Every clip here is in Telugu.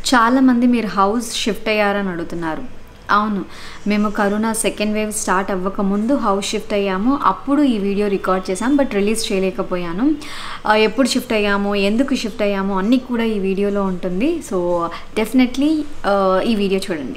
చాలామంది మీరు హౌస్ షిఫ్ట్ అయ్యారని అడుగుతున్నారు అవును మేము కరోనా సెకండ్ వేవ్ స్టార్ట్ అవ్వక ముందు హౌస్ షిఫ్ట్ అయ్యాము అప్పుడు ఈ వీడియో రికార్డ్ చేసాం బట్ రిలీజ్ చేయలేకపోయాను ఆ, ఎప్పుడు షిఫ్ట్ అయ్యాము ఎందుకు షిఫ్ట్ అయ్యాము అన్నీ కూడా ఈ వీడియోలో ఉంటుంది సో డెఫినెట్లీ ఈ వీడియో చూడండి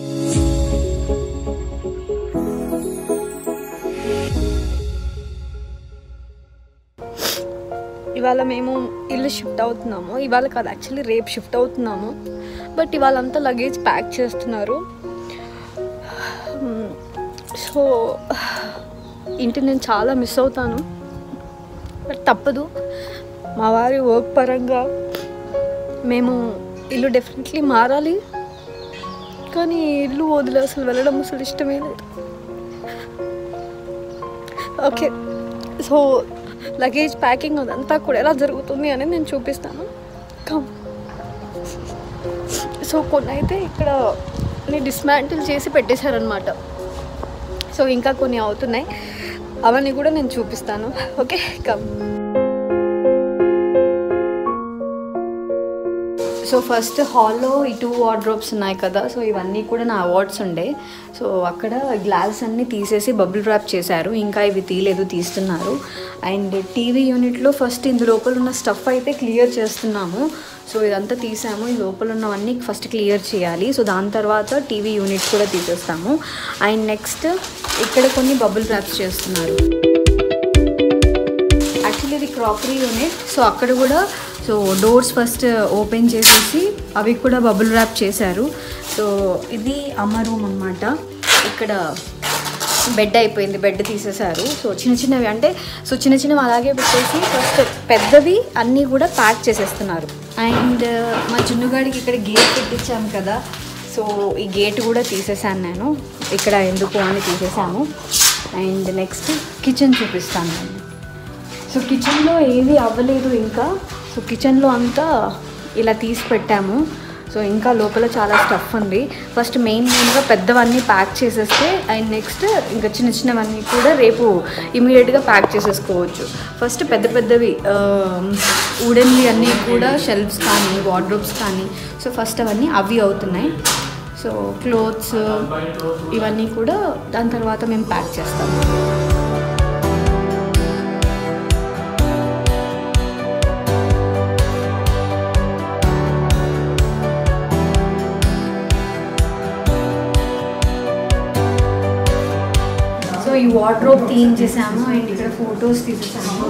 ఇవాళ మేము ఇల్లు షిఫ్ట్ అవుతున్నాము ఇవాళ కాదు యాక్చువల్లీ రేపు షిఫ్ట్ అవుతున్నాము బట్ ఇవాళ అంతా లగేజ్ ప్యాక్ చేస్తున్నారు సో ఇంటి నేను చాలా మిస్ అవుతాను బట్ తప్పదు మా వారి వర్క్ పరంగా మేము ఇల్లు డెఫినెట్లీ మారాలి కానీ ఈ ఇల్లు వదిలే అసలు వెళ్ళడం అసలు ఇష్టమే లేదు ఓకే సో లగేజ్ ప్యాకింగ్ అదంతా కూడా ఎలా జరుగుతుంది అని నేను చూపిస్తాను కమ్ సో కొన్ని అయితే ఇక్కడ డిస్మాంటిల్ చేసి పెట్టేశారనమాట సో ఇంకా కొన్ని అవుతున్నాయి అవన్నీ కూడా నేను చూపిస్తాను ఓకే కమ్ సో ఫస్ట్ హాల్లో ఈ టూ వార్డ్రోబ్స్ ఉన్నాయి కదా సో ఇవన్నీ కూడా నా అవార్డ్స్ ఉండే సో అక్కడ గ్లాస్ అన్నీ తీసేసి బబుల్ ర్యాప్ చేశారు ఇంకా ఇవి తీయలేదు తీస్తున్నారు అండ్ టీవీ యూనిట్లో ఫస్ట్ ఇందు లోపల ఉన్న స్టఫ్ అయితే క్లియర్ చేస్తున్నాము సో ఇదంతా తీసాము ఈ లోపల ఉన్నవన్నీ ఫస్ట్ క్లియర్ చేయాలి సో దాని తర్వాత టీవీ యూనిట్ కూడా తీసేస్తాము అండ్ నెక్స్ట్ ఇక్కడ కొన్ని బబుల్ ర్యాప్స్ చేస్తున్నారు యాక్చువల్లీ ఇది క్రాకరీ యూనిట్ సో అక్కడ కూడా సో డోర్స్ ఫస్ట్ ఓపెన్ చేసేసి అవి కూడా బబుల్ ర్యాప్ చేశారు సో ఇది అమ్మ రూమ్ అనమాట ఇక్కడ బెడ్ అయిపోయింది బెడ్ తీసేశారు సో చిన్న చిన్నవి అంటే సో చిన్న చిన్నవి అలాగే పెట్టేసి ఫస్ట్ పెద్దవి అన్నీ కూడా ప్యాక్ చేసేస్తున్నారు అండ్ మా జున్నుగాడికి ఇక్కడ గేట్ పెట్టించాము కదా సో ఈ గేట్ కూడా తీసేసాను నేను ఇక్కడ ఎందుకు అని తీసేసాము అండ్ నెక్స్ట్ కిచెన్ చూపిస్తాను నేను సో కిచెన్లో ఏది అవ్వలేదు ఇంకా సో కిచెన్లో అంతా ఇలా తీసి పెట్టాము సో ఇంకా లోపల చాలా స్టఫ్ ఉంది ఫస్ట్ మెయిన్ మెయిన్గా పెద్దవన్నీ ప్యాక్ చేసేస్తే అండ్ నెక్స్ట్ ఇంకా చిన్న చిన్నవన్నీ కూడా రేపు ఇమీడియట్గా ప్యాక్ చేసేసుకోవచ్చు ఫస్ట్ పెద్ద పెద్దవి వుడెన్వి అన్నీ కూడా షెల్ఫ్స్ కానీ వార్డ్రోబ్స్ కానీ సో ఫస్ట్ అవన్నీ అవి అవుతున్నాయి సో క్లోత్స్ ఇవన్నీ కూడా దాని తర్వాత మేము ప్యాక్ చేస్తాము సో ఈ వార్డ్రోబ్ క్లీన్ చేసాము అండ్ ఇక్కడ ఫొటోస్ తీసేసాము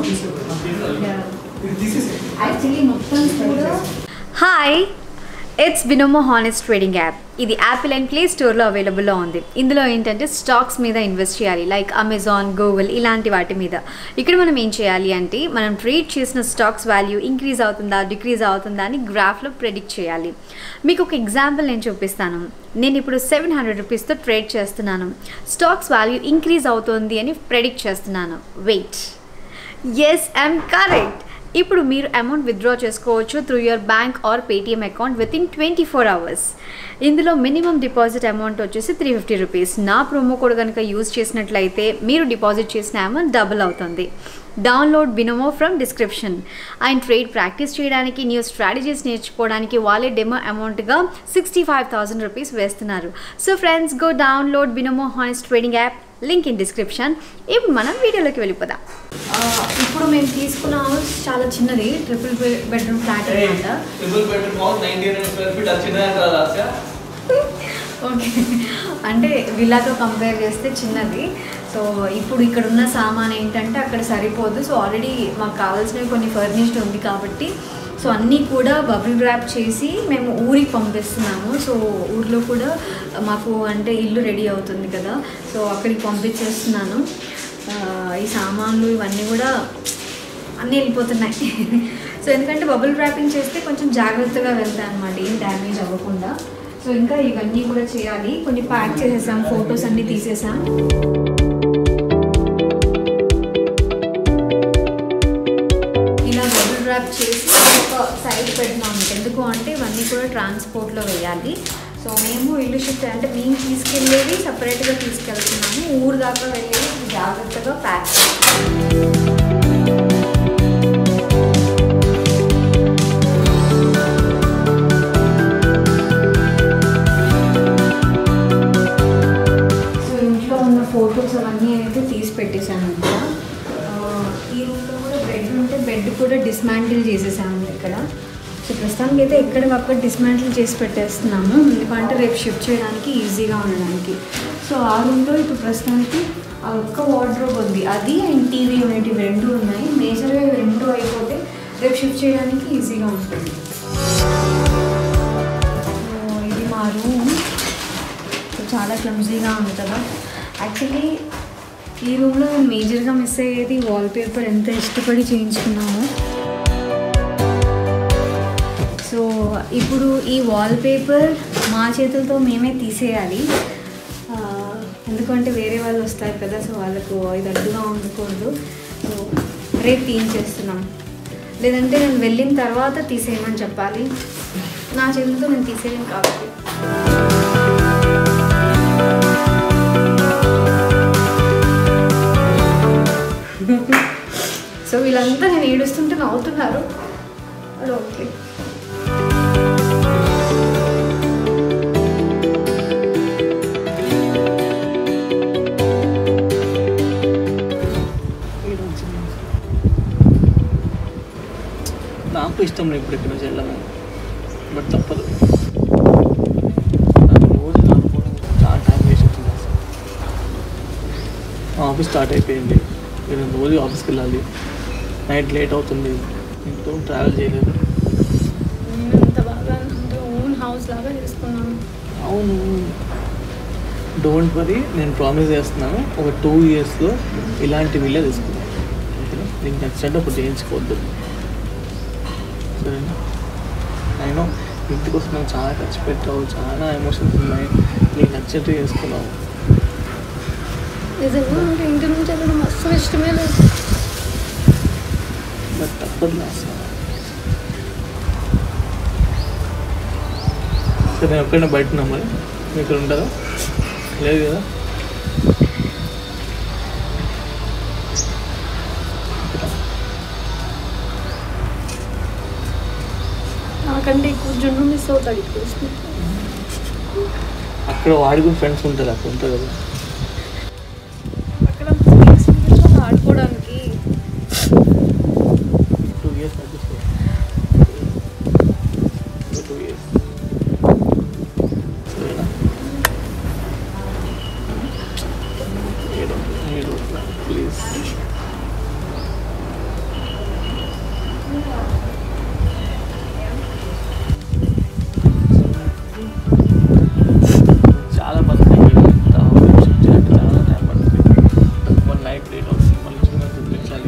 యాక్చువల్లీ మొత్తం కూడా hi it's Binomo honest trading app ఇది యాపిల్ అండ్ ప్లే స్టోర్లో అవైలబుల్లో ఉంది ఇందులో ఏంటంటే స్టాక్స్ మీద ఇన్వెస్ట్ చేయాలి లైక్ అమెజాన్ గూగుల్ ఇలాంటి వాటి మీద ఇక్కడ మనం ఏం చేయాలి అంటే మనం ట్రేడ్ చేసిన స్టాక్స్ వాల్యూ ఇంక్రీజ్ అవుతుందా డిక్రీజ్ అవుతుందా అని గ్రాఫ్లో ప్రెడిక్ట్ చేయాలి మీకు ఒక ఎగ్జాంపుల్ నేను చూపిస్తాను నేను ఇప్పుడు సెవెన్ హండ్రెడ్ రూపీస్తో ట్రేడ్ చేస్తున్నాను స్టాక్స్ వాల్యూ ఇంక్రీజ్ అవుతుంది అని ప్రెడిక్ట్ చేస్తున్నాను వెయిట్ ఎస్ ఐఎమ్ కరెక్ట్ ఇప్పుడు మీరు అమౌంట్ విత్డ్రా చేసుకోవచ్చు through your bank or Paytm account within twenty four hours ఇందులో మినిమం డిపాజిట్ అమౌంట్ వచ్చేసి త్రీ ఫిఫ్టీ రూపీస్ నా ప్రోమో కోడ్ కనుక యూజ్ చేసినట్లయితే మీరు డిపాజిట్ చేసిన అమౌంట్ డబుల్ అవుతుంది download Binomo from description and trade practice చేయడానికి న్యూ స్ట్రాటజీస్ నేర్చుకోవడానికి వాళ్ళే డెమో అమౌంట్గా సిక్స్టీ ఫైవ్ థౌసండ్ రూపీస్ వేస్తున్నారు so friends go download Binomo honest trading app link in description ఇప్పుడు మనం వీడియోలోకి వెళ్ళిపోదాం ఇప్పుడు మేము తీసుకున్న హౌస్ చాలా చిన్నది ట్రిపుల్ బెడ్రూమ్ ఫ్లాట్ అనమాట triple bedroom house nineteen square feet వచ్చిందా రాసా ఓకే అంటే విల్లాతో కంపేర్ చేస్తే చిన్నది సో ఇప్పుడు ఇక్కడ ఉన్న సామాన్ ఏంటంటే అక్కడ సరిపోదు సో ఆల్రెడీ మాకు కావాల్సినవి కొన్ని ఫర్నిష్డ్ ఉంది కాబట్టి సో అన్నీ కూడా బబుల్ ర్యాప్ చేసి మేము ఊరికి పంపిస్తున్నాము సో ఊర్లో కూడా మాకు అంటే ఇల్లు రెడీ అవుతుంది కదా సో అక్కడికి పంపించేస్తున్నాను ఆ, ఈ సామాన్లు ఇవన్నీ కూడా అన్నీ వెళ్ళిపోతున్నాయి సో ఎందుకంటే బబుల్ ర్యాపింగ్ చేస్తే కొంచెం జాగ్రత్తగా వెళ్తాయి అనమాట ఏం డ్యామేజ్ అవ్వకుండా సో ఇంకా ఇవన్నీ కూడా చేయాలి కొన్ని ప్యాక్ చేసేసాం ఫొటోస్ అన్నీ తీసేసాం ఇలా బబుల్ ర్యాప్ చేసి ఒక సైడ్ పెట్టినాం ఎందుకు అంటే ఇవన్నీ కూడా ట్రాన్స్పోర్ట్లో వేయాలి సో మేము ఇల్లు షిఫ్ట్ అంటే మేము తీసుకెళ్ళేది సపరేట్గా తీసుకెళ్తున్నాము ఊరు దాకా వెళ్ళేది జాగ్రత్తగా ప్యాక్ చేస్తాం అయితే ఎక్కడికక్కడ డిస్మాంటిల్ చేసి పెట్టేస్తున్నాము ఎందుకంటే రేపు షిఫ్ట్ చేయడానికి ఈజీగా ఉండడానికి సో ఆ రూమ్లో ఇప్పుడు ప్రస్తుతానికి ఆ ఒక్క వార్డ్రోబ్ ఉంది అది అండ్ టీవీ యూనిట్ ఇవి రెండు ఉన్నాయి మేజర్గా ఇవి రెండు అయిపోతే రేపు షిఫ్ట్ చేయడానికి ఈజీగా ఉంటుంది సో ఇది మా రూమ్ సో చాలా క్లమ్జీగా ఉంది కదా యాక్చువల్లీ ఈ రూమ్లో నేను మేజర్గా మిస్ అయ్యేది వాల్పేపర్ ఎంత ఇష్టపడి చేయించుకున్నాము సో ఇప్పుడు ఈ వాల్పేపర్ మా చేతులతో మేమే తీసేయాలి ఆ, ఎందుకంటే వేరే వాళ్ళు వస్తారు కదా సో వాళ్ళకు ఇది అడ్డుగా ఉండకూడదు సో రేపు తీయించేస్తున్నాం లేదంటే నేను వెళ్ళిన తర్వాత తీసేయమని చెప్పాలి నా చేతులతో నేను తీసేయను కాబట్టి సో వీళ్ళంతా నేను ఏడుస్తుంటే నవ్వుతున్నారు అది ఓకే నాకు ఇష్టం లేదు ఇప్పుడు ఇక్కడ నుంచి వెళ్ళమని బట్ తప్పదు నాకు రోజు నాలుగు చాలా టైం వేస్ట్ అవుతుంది అసలు మా ఆఫీస్ స్టార్ట్ అయిపోయింది నేను రోజు ఆఫీస్కి వెళ్ళాలి నైట్ లేట్ అవుతుంది ఇంట్లో ట్రావెల్ చేయలేదు నేను అంత బాగా అంటే ఓన్ హౌస్ లాగా చేసుకున్నాను అవును డోంట్ వరీ నేను ప్రామిస్ చేస్తున్నాను ఒక టూ ఇయర్స్లో ఇలాంటి విల్లే తీసుకున్నాను ఓకేనా నీకు నచ్చినట్టు అప్పుడు చేయించుకోవద్దు సరేనా నేను ఇంటి కోసం నువ్వు చాలా ఖర్చు పెట్టావు చాలా ఎమోషన్స్ ఉన్నాయి నీకు నచ్చినట్టు చేసుకున్నావు నిజంగా నాకు ఇంటి నుంచి వెళ్ళడం అస్సలు ఇష్టమే లేదు బట్ తప్పదు అసలు సరే నేను ఎక్కడైనా బయట ఉన్నా మరి మీరు ఇక్కడ ఉంటారా లేదు కదా నాకంటే ఎక్కువ జున్ను మిస్ అవుతాడు ఇప్పుడు అక్కడ వాడి కూడా ఫ్రెండ్స్ ఉంటారు అక్కడ ఉంటారు కదా అక్కడ ఎక్స్పీరియన్స్ ఆడుకోవడానికి two years adjust two years సరేనా మీరు మీరు ప్లీజ్ చాలా పడుతుంది చాలా టైం పడుతుంది వన్ నైట్ లేట్ అవుతుంది మళ్ళీ చిన్న చూపించాలి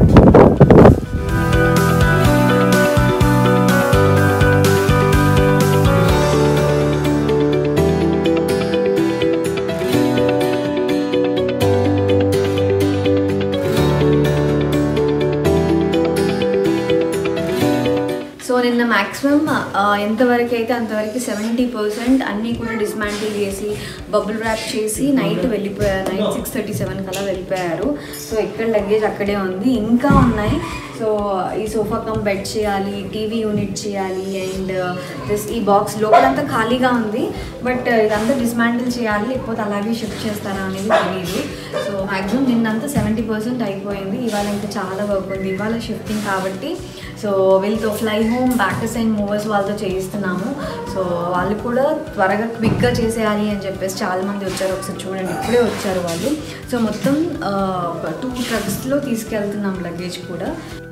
సో నిన్న మ్యాక్సిమం ఎంతవరకు అయితే అంతవరకు సెవెంటీ పర్సెంట్ అన్నీ కూడా డిస్మాంటిల్ చేసి బబుల్ ర్యాప్ చేసి నైట్ వెళ్ళిపోయారు నైట్ సిక్స్ థర్టీ సెవెన్ కల్లా వెళ్ళిపోయారు సో ఎక్కడ లగేజ్ అక్కడే ఉంది ఇంకా ఉన్నాయి సో ఈ సోఫా కమ్ బెడ్ చేయాలి టీవీ యూనిట్ చేయాలి అండ్ దిస్ ఈ బాక్స్ లోపలంతా ఖాళీగా ఉంది బట్ ఇదంతా డిస్మాంటిల్ చేయాలి లేకపోతే అలాగే షిఫ్ట్ చేస్తారా అనేది తెలియదు సో మ్యాక్సిమం నిన్నంతా సెవెంటీ పర్సెంట్ అయిపోయింది ఇవాళ ఇంకా చాలా వర్క్ ఉంది ఇవాళ షిఫ్టింగ్ కాబట్టి సో వీళ్ళతో fly home packers and movers వాళ్ళతో చేయిస్తున్నాము సో వాళ్ళు కూడా త్వరగా క్విక్గా చేసేయాలి అని చెప్పేసి చాలామంది వచ్చారు ఒకసారి చూడండి ఇప్పుడే వచ్చారు వాళ్ళు సో మొత్తం ఆ, ఒక టూ ట్రక్స్లో తీసుకెళ్తున్నాం లగేజ్ కూడా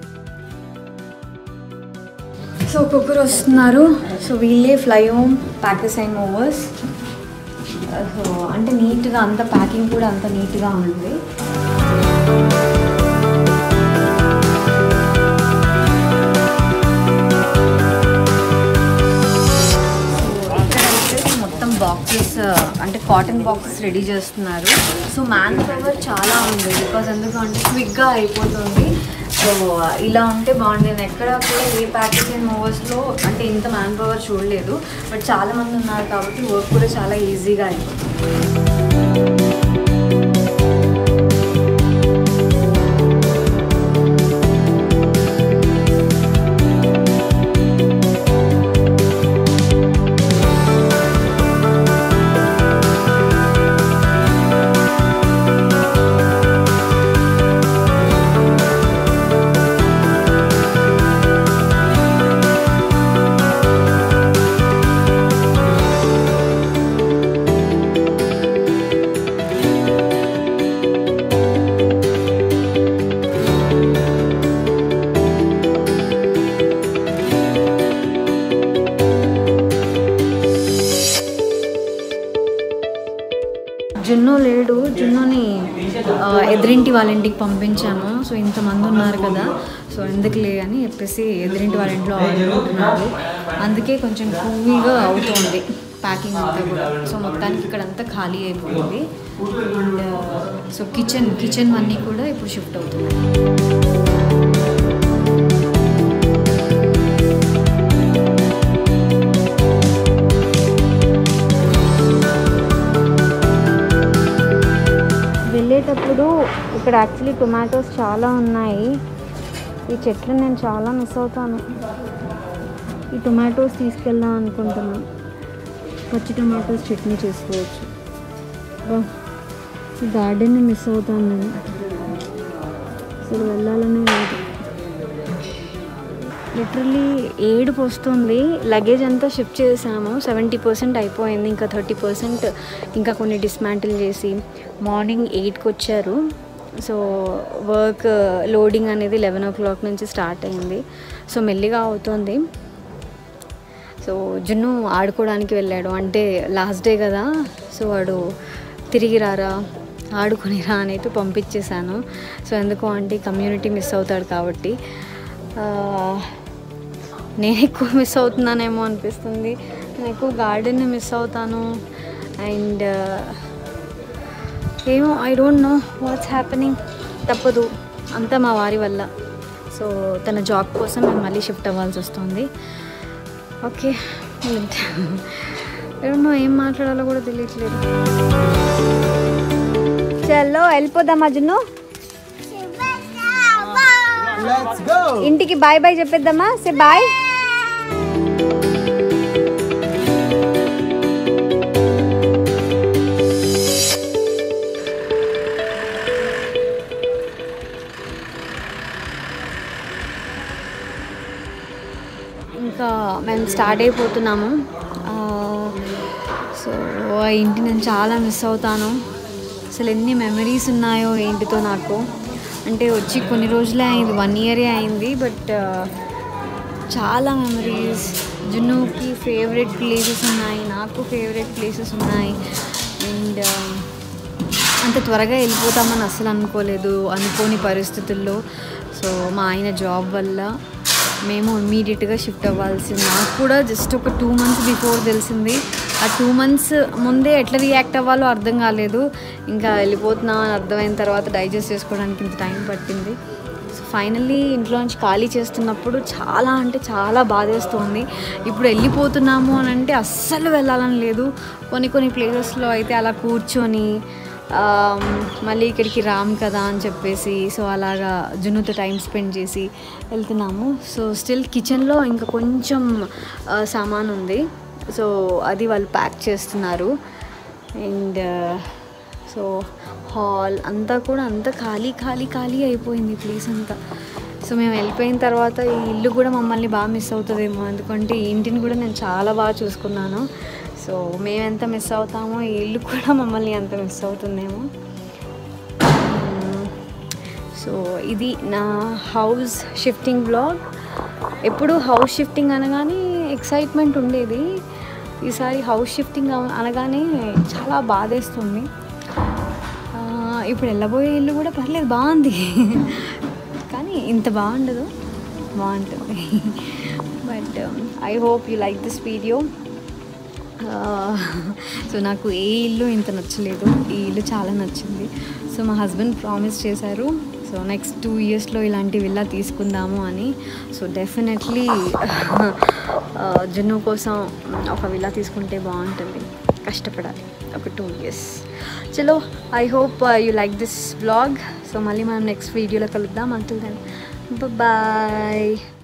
సో ఒక్కొక్కరు వస్తున్నారు సో వీళ్ళే fly home packers and movers so అంటే నీట్గా అంత ప్యాకింగ్ కూడా అంత నీట్గా ఉంది సో ఇక్కడైతే మొత్తం బాక్సెస్ అంటే కాటన్ బాక్సెస్ రెడీ చేస్తున్నారు సో మ్యాన్ పవర్ చాలా ఉంది బికాజ్ ఎందుకంటే క్విక్గా అయిపోతుంది సో ఇలా ఉంటే బాగుంది నేను ఎక్కడ కూడా ఏ ప్యాకేజ్ అండ్ మూవర్స్లో అంటే ఇంత మ్యాన్ పవర్ చూడలేదు బట్ చాలా మంది ఉన్నారు కాబట్టి వర్క్ కూడా చాలా ఈజీగా అయిపోతుంది ఎదురింటి వాళ్ళ ఇంటికి పంపించాము సో ఇంతమంది ఉన్నారు కదా సో ఎందుకులే అని చెప్పేసి ఎదురింటి వాళ్ళ ఇంట్లో ఆడుకుంటున్నారు అందుకే కొంచెం కూల్గా అవుతుంది ప్యాకింగ్ అంతా కూడా సో మొత్తానికి ఇక్కడ అంతా ఖాళీ అయిపోయింది అండ్ సో కిచెన్ కిచెన్ అన్నీ కూడా ఇప్పుడు షిఫ్ట్ అవుతున్నాయి వెళ్ళేటప్పుడు ఇక్కడ యాక్చువల్లీ టొమాటోస్ చాలా ఉన్నాయి ఈ చెట్లు నేను చాలా మిస్ అవుతాను ఈ టొమాటోస్ తీసుకెళ్దాం అనుకుంటున్నాను పచ్చి టొమాటోస్ చట్నీ చేసుకోవచ్చు బా, ఈ గార్డెన్ని మిస్ అవుతాను నేను అసలు వెళ్ళాలనే లేదు లిటరలీ ఏడుపు వస్తుంది లగేజ్ అంతా షిఫ్ట్ చేసాము సెవెంటీ పర్సెంట్ అయిపోయింది ఇంకా థర్టీ పర్సెంట్ ఇంకా కొన్ని డిస్మాంటిల్ చేసి మార్నింగ్ ఎయిట్కి వచ్చారు సో వర్క్ లోడింగ్ అనేది లెవెన్ ఓ క్లాక్ నుంచి స్టార్ట్ అయింది సో మెల్లిగా అవుతుంది సో జున్ను ఆడుకోవడానికి వెళ్ళాడు అంటే లాస్ట్ డే కదా సో వాడు తిరిగి రారా ఆడుకునిరా అని అయితే పంపించేశాను సో ఎందుకు అంటే కమ్యూనిటీ మిస్ అవుతాడు కాబట్టి ఆ, నేను ఎక్కువ మిస్ అవుతున్నానేమో అనిపిస్తుంది నేను ఎక్కువ గార్డెన్ని మిస్ అవుతాను అండ్ ఏమో I don't know what's happening తప్పదు అంతా మా వారి వల్ల సో తన జాబ్ కోసం మేము మళ్ళీ షిఫ్ట్ అవ్వాల్సి వస్తుంది ఓకే నో ఏం మాట్లాడాలో కూడా తెలియట్లేదు చల్లో వెళ్ళిపోదామా జున్ను ఇంటికి బాయ్ బాయ్ చెప్పేద్దామా సే బాయ్ ఇంకా మేము స్టార్ట్ అయిపోతున్నాము ఆ, సో ఆ ఇంటి నేను చాలా మిస్ అవుతాను అసలు ఎన్ని మెమరీస్ ఉన్నాయో ఏంటితో నాకు అంటే వచ్చి కొన్ని రోజులే అయింది వన్ ఇయరే అయింది బట్ చాలా మెమరీస్ జున్నుకి ఫేవరెట్ ప్లేసెస్ ఉన్నాయి నాకు ఫేవరెట్ ప్లేసెస్ ఉన్నాయి అండ్ అంత త్వరగా వెళ్ళిపోతామని అస్సలు అనుకోలేదు అనుకోని పరిస్థితుల్లో సో మా ఆయన జాబ్ వల్ల మేము ఇమీడియట్గా షిఫ్ట్ అవ్వాల్సింది నాకు కూడా జస్ట్ ఒక టూ మంత్స్ బిఫోర్ తెలిసింది ఆ టూ మంత్స్ ముందే ఎట్లా రియాక్ట్ అవ్వాలో అర్థం కాలేదు ఇంకా వెళ్ళిపోతున్నాం అని అర్థమైన తర్వాత డైజెస్ట్ చేసుకోవడానికి ఇంత టైం పట్టింది సో ఫైనల్లీ ఇంట్లో నుంచి ఖాళీ చేస్తున్నప్పుడు చాలా అంటే చాలా బాధేస్తుంది ఇప్పుడు వెళ్ళిపోతున్నాము అని అంటే అస్సలు వెళ్ళాలని లేదు కొన్ని కొన్ని ప్లేసెస్లో అయితే అలా కూర్చొని ఆమ్, మళ్ళీ ఇక్కడికి రామ్ కదా అని చెప్పేసి సో అలాగా జున్నుతో టైం స్పెండ్ చేసి వెళ్తున్నాము సో స్టిల్ కిచెన్లో ఇంకా కొంచెం ఆ, సామాన్ ఉంది సో అది వాళ్ళు ప్యాక్ చేస్తున్నారు అండ్ సో హాల్ అంతా కూడా అంతా ఖాళీ ఖాళీ ఖాళీ అయిపోయింది ప్లేస్ అంతా సో మేము వెళ్ళిపోయిన తర్వాత ఈ ఇల్లు కూడా మమ్మల్ని బాగా మిస్ అవుతుందేమో ఎందుకంటే ఈ ఇంటిని కూడా నేను చాలా బాగా చూసుకున్నాను సో మేము ఎంత మిస్ అవుతామో ఈ ఇల్లు కూడా మమ్మల్ని అంత మిస్ అవుతుందేమో సో ఇది నా హౌస్ షిఫ్టింగ్ బ్లాగ్ ఎప్పుడు హౌస్ షిఫ్టింగ్ అనగానే ఎక్సైట్మెంట్ ఉండేది ఈసారి హౌస్ షిఫ్టింగ్ అవ- అనగానే చాలా బాధేస్తుంది ఆ, ఇప్పుడు వెళ్ళబోయే ఇల్లు కూడా పర్లేదు బాగుంది కానీ ఇంత బాగుండదు బాగుంటుంది but I hope you like this video so నాకు ఏ ఇల్లు ఇంత నచ్చలేదు ఈ ఇల్లు చాలా నచ్చింది సో మా హస్బెండ్ ప్రామిస్ చేశారు సో నెక్స్ట్ టూ ఇయర్స్లో ఇలాంటి విల్లా తీసుకుందాము అని సో డెఫినెట్లీ జున్ను కోసం ఒక విల్లా తీసుకుంటే బాగుంటుంది కష్టపడాలి ఒక టూ ఇయర్స్ చలో I hope you like this blog so మళ్ళీ మనం నెక్స్ట్ వీడియోలో కలుద్దాం అంటుల్ దెన్ బాయ్